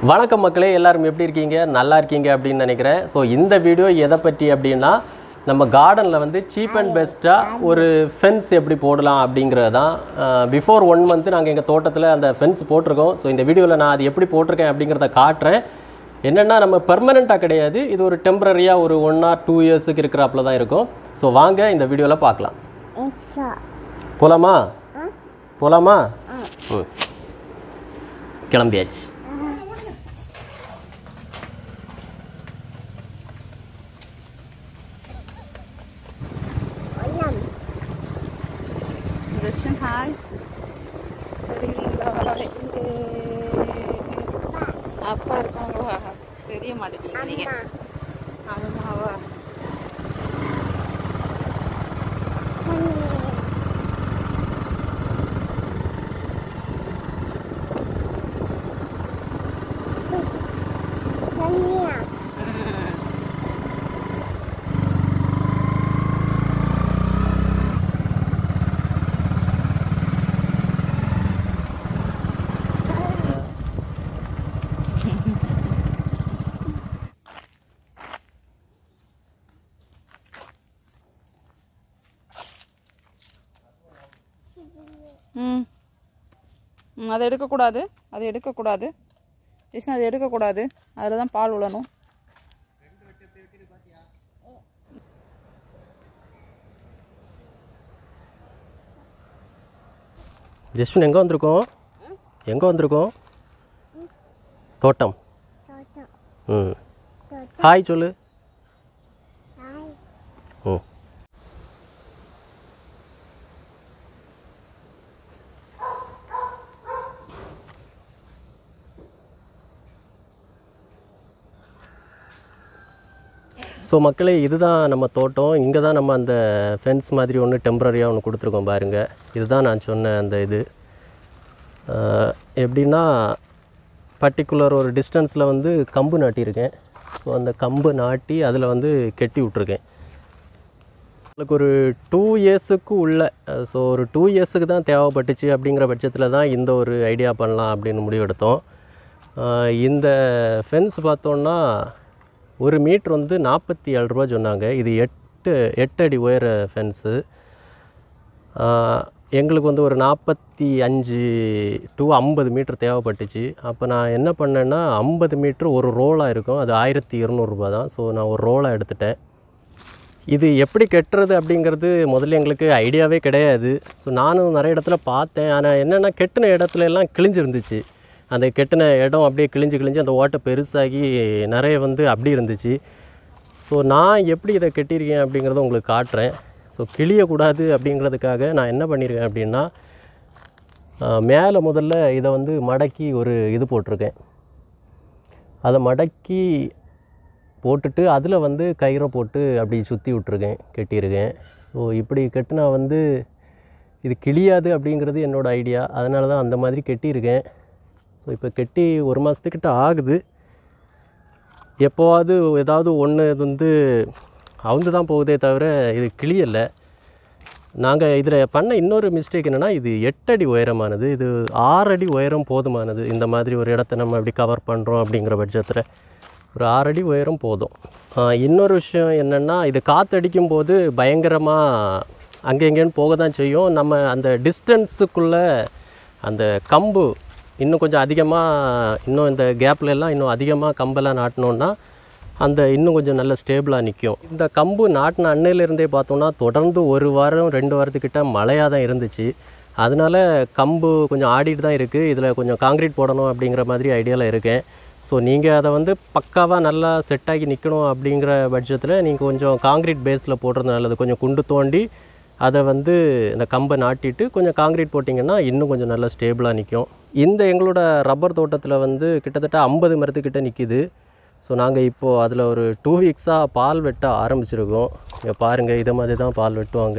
வணக்கம் மக்களே எல்லாரும் எப்படி இருக்கீங்க நல்லா இருக்கீங்க அப்படின்னு நினைக்கிறேன் ஸோ இந்த வீடியோ எதை பற்றி அப்படின்னா நம்ம கார்டனில் வந்து சீப் அண்ட் பெஸ்ட்டாக ஒரு ஃபென்ஸ் எப்படி போடலாம் அப்படிங்கிறது தான் பிஃபோர் ஒன் மந்த் நாங்கள் எங்கள் தோட்டத்தில் அந்த ஃபென்ஸ் போட்டிருக்கோம் ஸோ இந்த வீடியோவில் நான் அது எப்படி போட்டிருக்கேன் அப்படிங்கிறத காட்டுறேன் என்னென்னா நம்ம பெர்மனெண்ட்டாக கிடையாது இது ஒரு டெம்பரரியாக ஒரு ஒன் ஆர் டூ இயர்ஸுக்கு இருக்கிறாப்புல தான் இருக்கும் ஸோ வாங்க இந்த வீடியோவில் பார்க்கலாம் எச்சா போலாமா போலாமா ம் கிளம்பியாச்சு ஒன்னம் தர்ஷன் ஹாய் சரிங்களா இங்கே அப்பா இருக்காங்களா தெரிய மாட்டேங்குது நீங்க அம்மாவா தண்ணியா ம் ம், அதை எடுக்கக்கூடாது அதை எடுக்கக்கூடாது கிருஷ்ணா அதை எடுக்கக்கூடாது அதில் தான் பால் விழணும் ஜஸ்வின் எங்கே வந்திருக்கோம் எங்கே வந்திருக்கோம் தோட்டம் தோட்டம் ம் தோட்டம் ஹாய் சொல்லு ஹாய் ம் ஸோ மக்களே இதுதான் நம்ம தோட்டம் இங்கே தான் நம்ம அந்த ஃபென்ஸ் மாதிரி ஒன்று டெம்பரரியாக ஒன்று கொடுத்துருக்கோம் பாருங்கள் இதுதான் நான் சொன்ன அந்த இது ஆஹ், எப்படின்னா பர்டிகுலர் ஒரு டிஸ்டன்ஸில் வந்து கம்பு நாட்டியிருக்கேன் ஸோ அந்த கம்பு நாட்டி அதில் வந்து கெட்டி விட்ருக்கேன் உங்களுக்கு ஒரு டூ இயர்ஸுக்கு உள்ள ஸோ ஒரு டூ இயர்ஸுக்கு தான் தேவைப்பட்டுச்சு அப்படிங்கிற பட்சத்தில் தான் இந்த ஒரு ஐடியா பண்ணலாம் அப்படின்னு முடிவெடுத்தோம் ஆஹ் இந்த ஃபென்ஸ் பார்த்தோன்னா ஒரு மீட்ரு வந்து நாற்பத்தி ஏழு ரூபா சொன்னாங்க இது எட்டு எட்டு அடி உயர ஃபென்ஸு எங்களுக்கு வந்து ஒரு நாற்பத்தி அஞ்சு டு ஐம்பது மீட்ரு தேவைப்பட்டுச்சு அப்போ நான் என்ன பண்ணேன்னா ஐம்பது மீட்ரு ஒரு ரோலாக இருக்கும் அது ஆயிரத்தி இரநூறுபா தான் ஸோ நான் ஒரு ரோலாக எடுத்துட்டேன் இது எப்படி கெட்டுறது அப்படிங்கிறது முதல்ல எங்களுக்கு ஐடியாவே கிடையாது ஸோ நானும் நிறைய இடத்துல பார்த்தேன் ஆனால் என்னென்னா கெட்டின இடத்துல எல்லாம் கிழிஞ்சிருந்துச்சு அந்த கெட்டின இடம் அப்படியே கிழிஞ்சு கிழிஞ்சு அந்த ஓட்டை பெருசாகி நிறைய வந்து அப்படி இருந்துச்சு ஸோ நான் எப்படி இதை கெட்டியிருக்கேன் அப்படிங்கிறத உங்களுக்கு காட்டுறேன் ஸோ கிழியக்கூடாது அப்படிங்கிறதுக்காக நான் என்ன பண்ணியிருக்கேன் அப்படின்னா மேலே முதல்ல இதை வந்து மடக்கி ஒரு இது போட்டிருக்கேன் அதை மடக்கி போட்டுட்டு அதில் வந்து கயிறை போட்டு அப்படி சுற்றி விட்ருக்கேன் கெட்டியிருக்கேன் ஸோ இப்படி கெட்டினா வந்து இது கிழியாது அப்படிங்கிறது என்னோடய ஐடியா அதனால தான் அந்த மாதிரி கெட்டியிருக்கேன் ஸோ இப்போ கெட்டி ஒரு மாதத்துக்கிட்ட ஆகுது எப்போவாவது ஏதாவது ஒன்று இது வந்து அவுந்து தான் போகுதே தவிர இது கிளியலை நாங்கள் இதில் பண்ண இன்னொரு மிஸ்டேக் என்னென்னா இது எட்டடி உயரமானது இது ஆறடி உயரம் போதுமானது இந்த மாதிரி ஒரு இடத்த நம்ம இப்படி கவர் பண்ணுறோம் அப்படிங்கிற பட்சத்தில் ஒரு ஆறடி உயரம் போதும் ஆஹ் இன்னொரு விஷயம் என்னென்னா இது காற்றடிக்கும் போது பயங்கரமாக அங்கே எங்கேன்னு போக தான் செய்யும் நம்ம அந்த டிஸ்டன்ஸுக்குள்ளே அந்த கம்பு இன்னும் கொஞ்சம் அதிகமாக இன்னும் இந்த கேப்ல எல்லாம் இன்னும் அதிகமாக கம்பெல்லாம் நாட்டினோன்னா அந்த இன்னும் கொஞ்சம் நல்ல ஸ்டேபிளாக நிற்கும் இந்த கம்பு நாட்டின அன்னையிலேருந்தே பார்த்தோம்னா தொடர்ந்து ஒரு வாரம் ரெண்டு வாரத்துக்கிட்ட மழையாக தான் இருந்துச்சு அதனால கம்பு கொஞ்சம் ஆடிட்டு தான் இருக்குது இதில் கொஞ்சம் காங்க்ரீட் போடணும் அப்படிங்கிற மாதிரி ஐடியாவில் இருக்கேன் ஸோ நீங்கள் அதை வந்து பக்காவாக நல்லா செட் ஆகி நிற்கணும் அப்படிங்கிற பட்சத்தில் நீங்கள் கொஞ்சம் காங்க்ரீட் பேஸில் போடுறது நல்லது கொஞ்சம் குண்டு தோண்டி அதை வந்து இந்த கம்பை நாட்டிட்டு கொஞ்சம் காங்க்ரீட் போட்டிங்கன்னா இன்னும் கொஞ்சம் நல்லா ஸ்டேபிளாக நிற்கும் இந்த எங்களோட ரப்பர் தோட்டத்தில் வந்து கிட்டத்தட்ட ஐம்பது மரத்துக்கிட்ட நிற்கிது ஸோ நாங்கள் இப்போது அதில் ஒரு டூ வீக்ஸாக பால் வெட்ட ஆரம்பிச்சிருக்கோம் இங்கே பாருங்கள் இதை மாதிரி தான் பால் வெட்டுவாங்க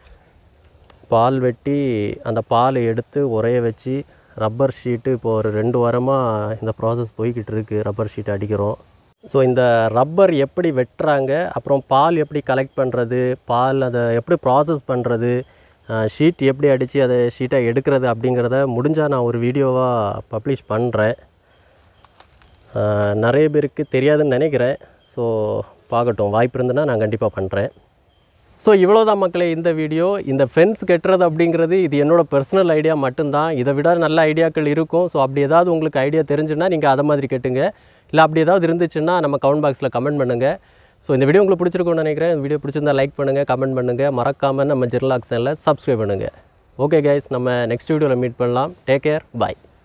பால் வெட்டி அந்த பாலை எடுத்து உரைய வச்சு ரப்பர் ஷீட்டு இப்போ ஒரு ரெண்டு வாரமாக இந்த ப்ராசஸ் போய்கிட்டு இருக்குது ரப்பர் ஷீட் அடிக்கிறோம் ஸோ இந்த ரப்பர் எப்படி வெட்டுறாங்க அப்புறம் பால் எப்படி கலெக்ட் பண்ணுறது பால் அதை எப்படி ப்ராசஸ் பண்ணுறது ஷீட் எப்படி அடித்து அதை ஷீட்டை எடுக்கிறது அப்படிங்கிறத முடிஞ்சால் நான் ஒரு வீடியோவாக பப்ளிஷ் பண்ணுறேன் ஆஹ், நிறைய பேருக்கு தெரியாதுன்னு நினைக்கிறேன் ஸோ பார்க்கட்டும் வாய்ப்பு இருந்ததுன்னா நான் கண்டிப்பாக பண்ணுறேன் ஸோ இவ்வளோதான் மக்களே இந்த வீடியோ இந்த ஃபென்ஸ் கட்டுறது அப்படிங்கிறது இது என்னோட பர்சனல் ஐடியா மட்டும்தான் இதை விட நல்ல ஐடியாக்கள் இருக்கும் ஸோ அப்படி ஏதாவது உங்களுக்கு ஐடியா தெரிஞ்சுன்னா நீங்கள் அதை மாதிரி கேட்டுங்க இல்லை அப்படி ஏதாவது இருந்துச்சுன்னா நம்ம கமெண்ட் பாக்ஸில் கமெண்ட் பண்ணுங்கள் ஸோ இந்த வீடியோ உங்களுக்கு பிடிச்சிருக்கும்னு நினைக்கிறேன் இந்த வீடியோ பிடிச்சிருந்தா லைக் பண்ணுங்கள் கமெண்ட் பண்ணுங்கள் மறக்காமல் நம்ம ஜெர்லாக் சேனலை சப்ஸ்கிரைப் பண்ணுங்கள் ஓகே கைஸ் நம்ம நெக்ஸ்ட் வீடியோவில் மீட் பண்ணலாம் டேக் கேர் பாய்